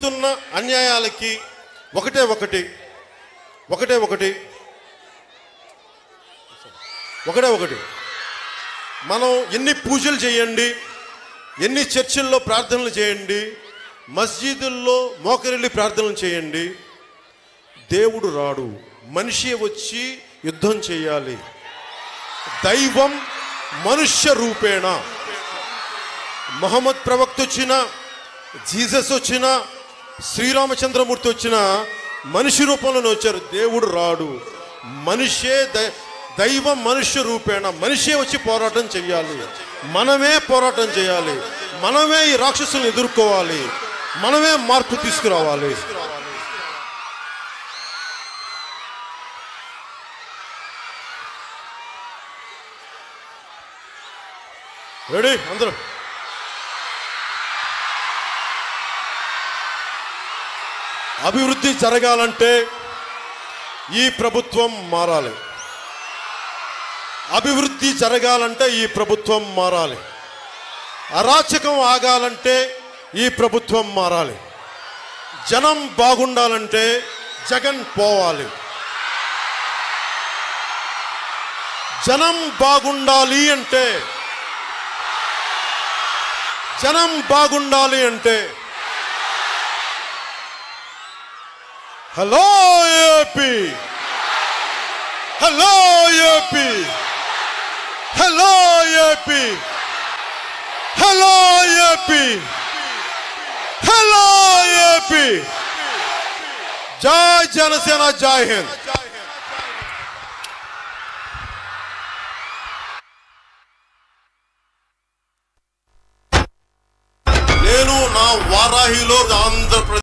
జరుగుతున్న అన్యాయాలకి ఒకటే ఒకటి ఒకటే ఒకటి ఒకటే ఒకటి మనం ఎన్ని పూజలు చేయండి ఎన్ని చర్చిల్లో ప్రార్థనలు చేయండి మస్జిదుల్లో మోకరిల్లి ప్రార్థనలు చేయండి దేవుడు రాడు మనిషి వచ్చి యుద్ధం చేయాలి దైవం మనుష్య రూపేణ మహమ్మద్ ప్రవక్త వచ్చిన జీసస్ వచ్చిన శ్రీరామచంద్రమూర్తి వచ్చిన మనిషి రూపంలోనే వచ్చారు దేవుడు రాడు మనిషే దై- దైవం మనుష్య రూపేణ మనిషే వచ్చి పోరాటం చేయాలి మనమే పోరాటం చేయాలి మనమే ఈ రాక్షసులను ఎదుర్కోవాలి మనమే మార్పు తీసుకురావాలి రెడీ అందరూ అభివృద్ధి జరగాలంటే ఈ ప్రభుత్వం మారాలి అభివృద్ధి జరగాలంటే ఈ ప్రభుత్వం మారాలి అరాచకం ఆగాలంటే ఈ ప్రభుత్వం మారాలి జనం బాగుండాలంటే జగన్ పోవాలి జనం బాగుండాలి అంటే జనం బాగుండాలి అంటే hello AP hello AP hello AP hello AP hello AP జై జనసేన జై హింద్ నేను నా వారాహిలో ఆంధ్రప్రదేశ్